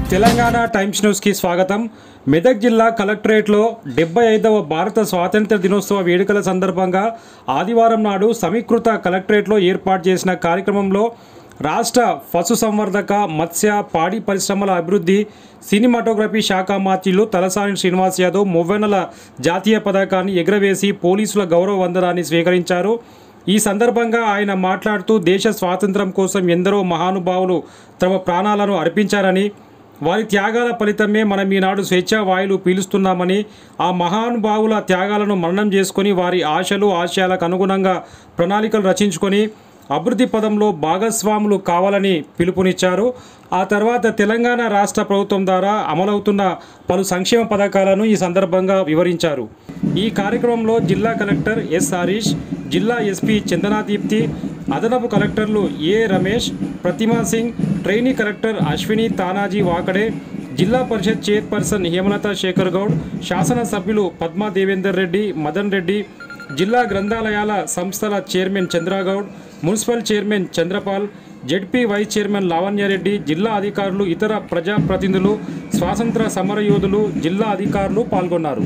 Telangana times న్యూస్కి స్వాగతం మెదక్ జిల్లా కలెక్టరేట్లో డెబ్బై ఐదవ భారత స్వాతంత్ర దినోత్సవ వేడుకల సందర్భంగా ఆదివారం నాడు సమీకృత కలెక్టరేట్లో ఏర్పాటు చేసిన కార్యక్రమంలో రాష్ట్ర పశుసంవర్ధక మత్స్య పాడి పరిశ్రమల అభివృద్ధి సినిమాటోగ్రఫీ శాఖ మాత్యులు తలసాని శ్రీనివాస్ యాదవ్ మువ్వెన్నెల జాతీయ పతాకాన్ని ఎగురవేసి పోలీసుల గౌరవ వందనాన్ని స్వీకరించారు ఈ సందర్భంగా ఆయన మాట్లాడుతూ దేశ స్వాతంత్రం కోసం ఎందరో మహానుభావులు తమ ప్రాణాలను అర్పించారని వారి త్యాగాల ఫలితమే మనం ఈనాడు స్వేచ్ఛా వాయులు పీలుస్తున్నామని ఆ మహానుభావుల త్యాగాలను మననం చేసుకొని వారి ఆశలు ఆశయాలకు అనుగుణంగా ప్రణాళికలు రచించుకొని అభివృద్ధి పదంలో భాగస్వాములు కావాలని పిలుపునిచ్చారు ఆ తర్వాత తెలంగాణ రాష్ట్ర ప్రభుత్వం ద్వారా అమలవుతున్న పలు సంక్షేమ పథకాలను ఈ సందర్భంగా వివరించారు ఈ కార్యక్రమంలో జిల్లా కలెక్టర్ ఎస్ హరీష్ జిల్లా ఎస్పీ చందనాదీప్తి అదనపు కలెక్టర్లు A Ramesh Pratima Singh trainee collector Ashwini Tanaji Wakade జిల్లా పరిషత్ చైర్పర్సన్ హేమలత శేఖర్ గౌడ్ శాసనసభ్యులు పద్మా దేవేందర్ రెడ్డి మదన్ రెడ్డి జిల్లా గ్రంథాలయాల సంస్థల chairman Chandragoud municipal chairman Chandrapal ZP vice chairman Lavanyareddy జిల్లా అధికారులు ఇతర ప్రజాప్రతినిధులు స్వాతంత్ర సమరయోధులు జిల్లా అధికారులు పాల్గొన్నారు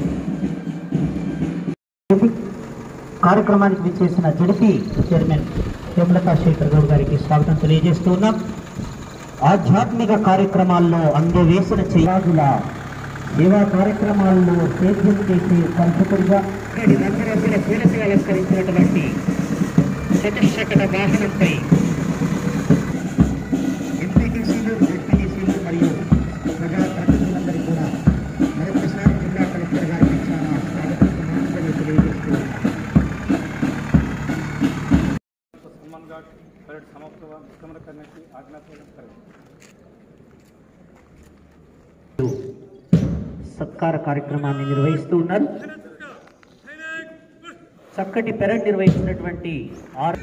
కార్యక్రమానికి విచ్చేసిన జడిపి చైర్మన్ హేమలతా శేఖర్ గౌడ్ గారికి స్వాగతం తెలియజేస్తూ ఉన్నాం ఆధ్యాత్మిక కార్యక్రమాల్లో అందవేసిన చేయాదుల సేవా కార్యక్రమాల్లో సేద్యం చేసే పరిస్థితులుగా రంగురంగుల పూలతో అలంకరించినటువంటి చతుశకట వాహనంపై ఎంపీటీసీలు జెడ్పీటీసీలు మరియు ప్రజాప్రతినిధులందరికీ కూడా మరొకసారి జిల్లా కలెక్టర్ గారికి చాలా స్వాగతం తెలియజేస్తూ ఉన్నాం सलमान घाट परेड समाप्त हुआ निष्क्रमण करने की आज्ञा पूर्वक करें సత్కార కార్యక్రమాన్ని నిర్వహిస్తూ ఉన్నారు చక్కటి పెరడ్ నిర్వహించినటువంటి ఆర్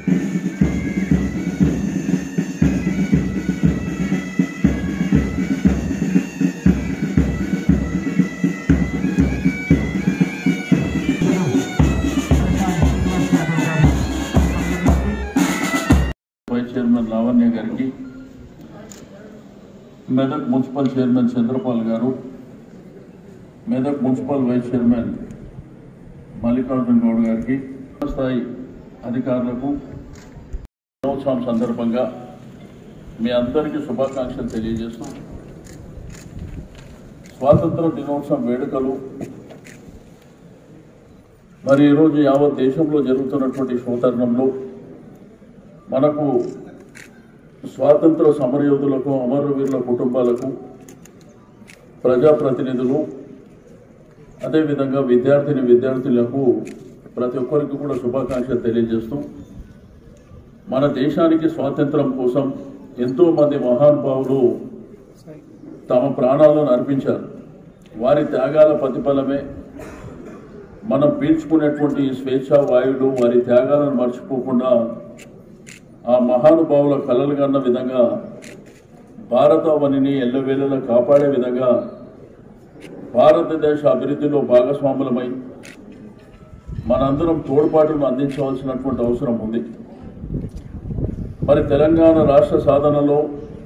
వైస్ చైర్మన్ లావణ్య గారికి మెదక్ మున్సిపల్ చైర్మన్ చంద్రపాల్ గారు Medak municipal vice chairman Mallikarjun Goud గారికి స్థాయి అధికారులకు దినోత్సవం సందర్భంగా మీ అందరికీ శుభాకాంక్షలు తెలియజేస్తూ స్వాతంత్ర దినోత్సవం వేడుకలు మరి ఈరోజు యావత్ దేశంలో జరుగుతున్నటువంటి శోతరణంలో మనకు స్వాతంత్ర సమరయోధులకు అమరవీరుల కుటుంబాలకు ప్రజాప్రతినిధులు అదేవిధంగా విద్యార్థిని విద్యార్థులకు ప్రతి ఒక్కరికి కూడా శుభాకాంక్షలు తెలియజేస్తూ మన దేశానికి స్వాతంత్రం కోసం ఎంతో మంది మహానుభావులు తమ ప్రాణాలను అర్పించారు వారి త్యాగాల ప్రతిఫలమే మనం పీల్చుకునేటువంటి ఈ స్వేచ్ఛా వాయువులు వారి త్యాగాలను మర్చిపోకుండా ఆ మహానుభావుల కలలు కన్న విధంగా భారతవనిని ఎల్లవేళలా కాపాడే విధంగా భారతదేశ అభివృద్ధిలో భాగస్వాములమై మనందరం తోడ్పాటును అందించవలసినటువంటి అవసరం ఉంది మరి తెలంగాణ రాష్ట్ర సాధనలో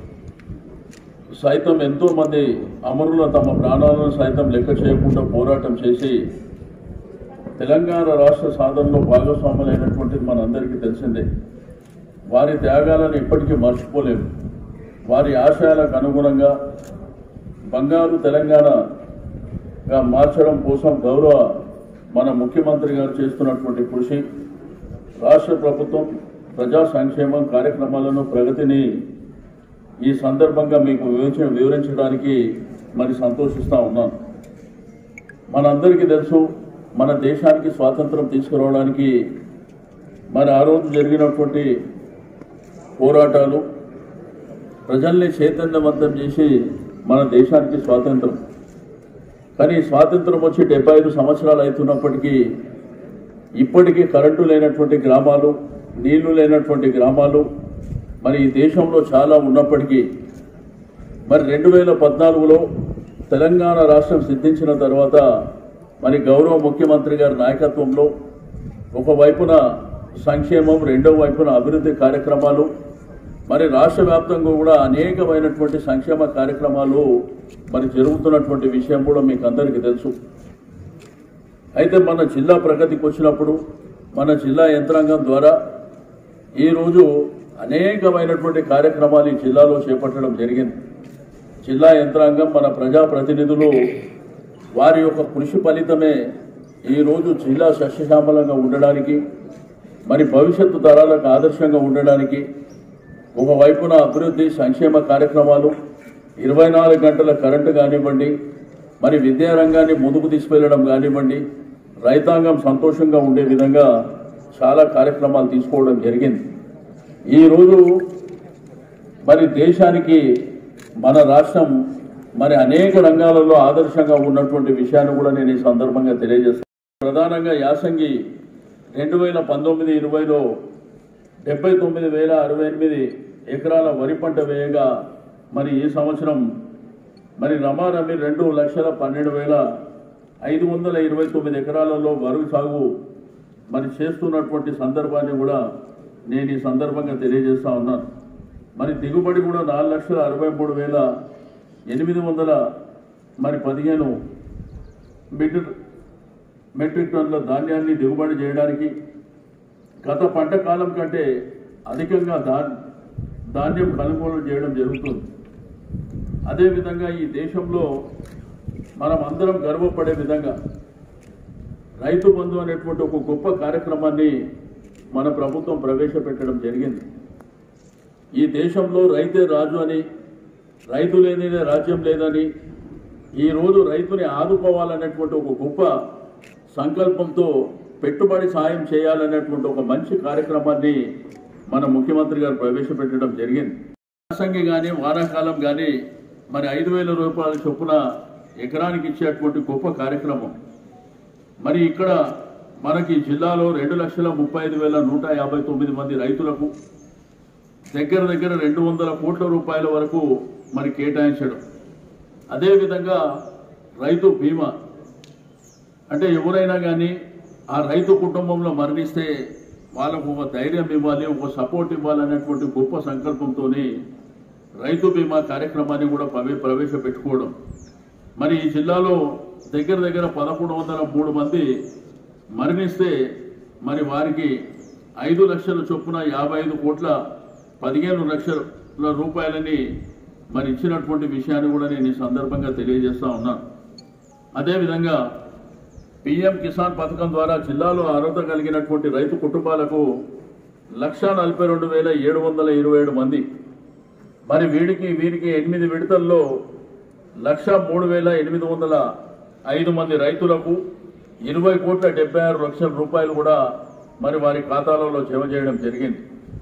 సైతం ఎంతో మంది అమరుల తమ ప్రాణాలను సైతం లెక్క చేయకుండా పోరాటం చేసి తెలంగాణ రాష్ట్ర సాధనలో భాగస్వాములైనటువంటిది మనందరికీ తెలిసిందే వారి త్యాగాలను ఎప్పటికీ మర్చిపోలేము వారి ఆశయాలకు అనుగుణంగా బంగారు తెలంగాణగా మార్చడం కోసం గౌరవ మన ముఖ్యమంత్రి గారు చేస్తున్నటువంటి కృషి రాష్ట్ర ప్రభుత్వం ప్రజా సంక్షేమం కార్యక్రమాలను ప్రగతిని ఈ సందర్భంగా మీకు వివరించ వివరించడానికి మరి సంతోషిస్తూ ఉన్నాను మనందరికీ తెలుసు మన దేశానికి స్వాతంత్రం తీసుకురావడానికి మరి ఆ రోజు జరిగినటువంటి పోరాటాలు ప్రజల్ని చైతన్యవంతం చేసి మన దేశానికి స్వాతంత్రం కానీ స్వాతంత్రం వచ్చి డెబ్బై ఐదు సంవత్సరాలు అవుతున్నప్పటికీ ఇప్పటికీ కరెంటు లేనటువంటి గ్రామాలు నీళ్లు లేనటువంటి గ్రామాలు మరి ఈ దేశంలో చాలా ఉన్నప్పటికీ మరి రెండు వేల పద్నాలుగులో తెలంగాణ రాష్ట్రం సిద్ధించిన తర్వాత మరి గౌరవ ముఖ్యమంత్రి గారి నాయకత్వంలో ఒకవైపున సంక్షేమం రెండో వైపున అభివృద్ధి కార్యక్రమాలు మరి రాష్ట్ర వ్యాప్తంగా కూడా అనేకమైనటువంటి సంక్షేమ కార్యక్రమాలు మరి జరుగుతున్నటువంటి విషయం కూడా మీకు అందరికీ తెలుసు అయితే మన జిల్లా ప్రగతికి వచ్చినప్పుడు మన జిల్లా యంత్రాంగం ద్వారా ఈరోజు అనేకమైనటువంటి కార్యక్రమాలు ఈ జిల్లాలో చేపట్టడం జరిగింది జిల్లా యంత్రాంగం మన ప్రజాప్రతినిధులు వారి యొక్క కృషి ఫలితమే ఈరోజు జిల్లా సస్యశ్యామలంగా ఉండడానికి మరి భవిష్యత్తు తరాలకు ఆదర్శంగా ఉండడానికి ఒకవైపున అభివృద్ధి సంక్షేమ కార్యక్రమాలు ఇరవై నాలుగు గంటల కరెంటు కానివ్వండి మరి విద్యారంగాన్ని ముందుకు తీసుకెళ్లడం కానివ్వండి రైతాంగం సంతోషంగా ఉండే విధంగా చాలా కార్యక్రమాలు తీసుకోవడం జరిగింది ఈరోజు మరి దేశానికి మన రాష్ట్రం మరి అనేక రంగాలలో ఆదర్శంగా ఉన్నటువంటి విషయాన్ని కూడా నేను ఈ సందర్భంగా తెలియజేస్తాను ప్రధానంగా యాసంగి రెండు వేల పంతొమ్మిది ఇరవైలో డెబ్బై తొమ్మిది వేల అరవై ఎనిమిది ఎకరాల వరి పంట వేయగా మరి ఈ సంవత్సరం మరి రమారమి రెండు లక్షల పన్నెండు వేల ఐదు వందల ఇరవై తొమ్మిది ఎకరాలలో వరి సాగు మరి చేస్తున్నటువంటి సందర్భాన్ని కూడా నేను ఈ సందర్భంగా తెలియజేస్తా ఉన్నాను మరి దిగుబడి కూడా నాలుగు లక్షల అరవై మూడు వేల ఎనిమిది వందల మరి పదిహేను మెట్రిక్ మెట్రిక్ టన్నుల ధాన్యాన్ని దిగుబడి చేయడానికి గత పంట కాలం కంటే అధికంగా దా ధాన్యం కొనుగోలు చేయడం జరుగుతుంది అదేవిధంగా ఈ దేశంలో మనం అందరం గర్వపడే విధంగా రైతు బంధు అనేటువంటి ఒక గొప్ప కార్యక్రమాన్ని మన ప్రభుత్వం ప్రవేశపెట్టడం జరిగింది ఈ దేశంలో రైతే రాజు అని రైతు లేనిదే రాజ్యం లేదని ఈ రోజు రైతుని ఆదుకోవాలనేటువంటి ఒక గొప్ప సంకల్పంతో పెట్టుబడి సాయం చేయాలనేటువంటి ఒక మంచి కార్యక్రమాన్ని మన ముఖ్యమంత్రి గారు ప్రవేశపెట్టడం జరిగింది యాసంగి కానీ వానాకాలం కానీ మరి ఐదు వేల రూపాయల చొప్పున ఎకరానికి ఇచ్చేటువంటి గొప్ప కార్యక్రమం మరి ఇక్కడ మనకి జిల్లాలో రెండు లక్షల ముప్పై ఐదు వేల నూట యాభై తొమ్మిది మంది రైతులకు దగ్గర దగ్గర రెండు వందల కోట్ల రూపాయల వరకు మరి కేటాయించడం అదేవిధంగా రైతు బీమా అంటే ఎవరైనా కానీ ఆ రైతు కుటుంబంలో మరణిస్తే వాళ్ళకు ఒక ధైర్యం ఇవ్వాలి ఒక సపోర్ట్ ఇవ్వాలనేటువంటి గొప్ప సంకల్పంతో రైతు బీమా కార్యక్రమాన్ని కూడా ప్రవే ప్రవేశపెట్టుకోవడం మరి ఈ జిల్లాలో దగ్గర దగ్గర పదకొండు వందల మూడు మంది మరణిస్తే మరి వారికి ఐదు లక్షల చొప్పున యాభై ఐదు కోట్ల పదిహేను లక్షల రూపాయలని మరి ఇచ్చినటువంటి విషయాన్ని కూడా నేను ఈ సందర్భంగా తెలియజేస్తా ఉన్నాను అదేవిధంగా పిఎం కిసాన్ పథకం ద్వారా జిల్లాలో అర్హత కలిగినటువంటి రైతు కుటుంబాలకు లక్ష నలభై రెండు వేల ఏడు వందల ఇరవై ఏడు మంది మరి వీడికి వీరికి ఎనిమిది విడతల్లో లక్ష మూడు వేల ఎనిమిది వందల ఐదు మంది రైతులకు ఇరవై కోట్ల డెబ్బై ఆరు లక్షల రూపాయలు కూడా మరి వారి ఖాతాలలో జమ చేయడం జరిగింది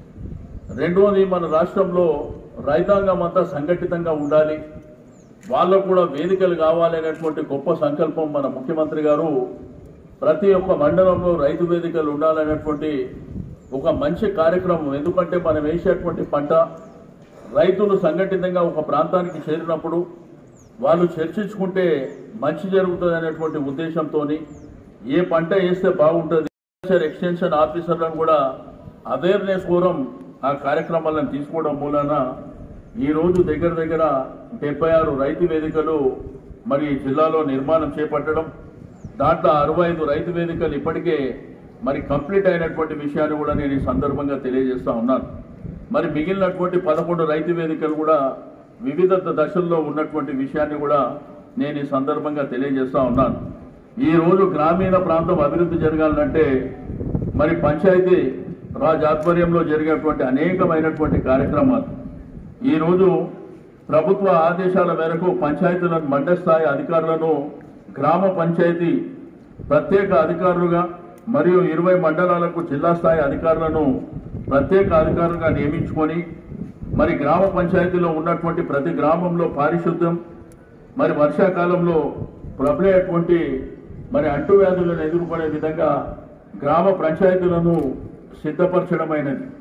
రెండవది మన రాష్ట్రంలో రైతాంగం అంతా సంఘటితంగా ఉండాలి వాళ్ళకు కూడా వేదికలు కావాలనేటువంటి గొప్ప సంకల్పం మన ముఖ్యమంత్రి గారు ప్రతి ఒక్క మండలంలో రైతు వేదికలు ఉండాలనేటువంటి ఒక మంచి కార్యక్రమం ఎందుకంటే మనం వేసేటువంటి పంట రైతులు సంఘటితంగా ఒక ప్రాంతానికి చేరినప్పుడు వాళ్ళు చర్చించుకుంటే మంచి జరుగుతుంది అనేటువంటి ఉద్దేశంతో ఏ పంట వేస్తే బాగుంటుంది అగ్రికల్చర్ ఎక్స్టెన్షన్ ఆఫీసర్లను కూడా అవేర్నెస్ కోరం ఆ కార్యక్రమాలను తీసుకోవడం మూలాన ఈ రోజు దగ్గర దగ్గర డెబ్బై ఆరు రైతు వేదికలు మరి జిల్లాలో నిర్మాణం చేపట్టడం దాంట్లో అరవై ఐదు రైతు వేదికలు ఇప్పటికే మరి కంప్లీట్ అయినటువంటి విషయాన్ని కూడా నేను ఈ సందర్భంగా తెలియజేస్తా ఉన్నాను మరి మిగిలినటువంటి పదకొండు రైతు వేదికలు కూడా వివిధ దశల్లో ఉన్నటువంటి విషయాన్ని కూడా నేను ఈ సందర్భంగా తెలియజేస్తా ఉన్నాను ఈ రోజు గ్రామీణ ప్రాంతం అభివృద్ధి జరగాలంటే మరి పంచాయతీ రాజ్ ఆధ్వర్యంలో జరిగేటువంటి అనేకమైనటువంటి కార్యక్రమాలు ఈ రోజు ప్రభుత్వ ఆదేశాల మేరకు పంచాయతీలను మండల స్థాయి అధికారులను గ్రామ పంచాయతీ ప్రత్యేక అధికారులుగా మరియు ఇరవై మండలాలకు జిల్లా స్థాయి అధికారులను ప్రత్యేక అధికారులుగా నియమించుకొని మరి గ్రామ పంచాయతీలో ఉన్నటువంటి ప్రతి గ్రామంలో పారిశుద్ధ్యం మరి వర్షాకాలంలో ప్రబలేటువంటి మరి అంటువ్యాధులను ఎదుర్కొనే విధంగా గ్రామ పంచాయతీలను సిద్ధపరచడమైనది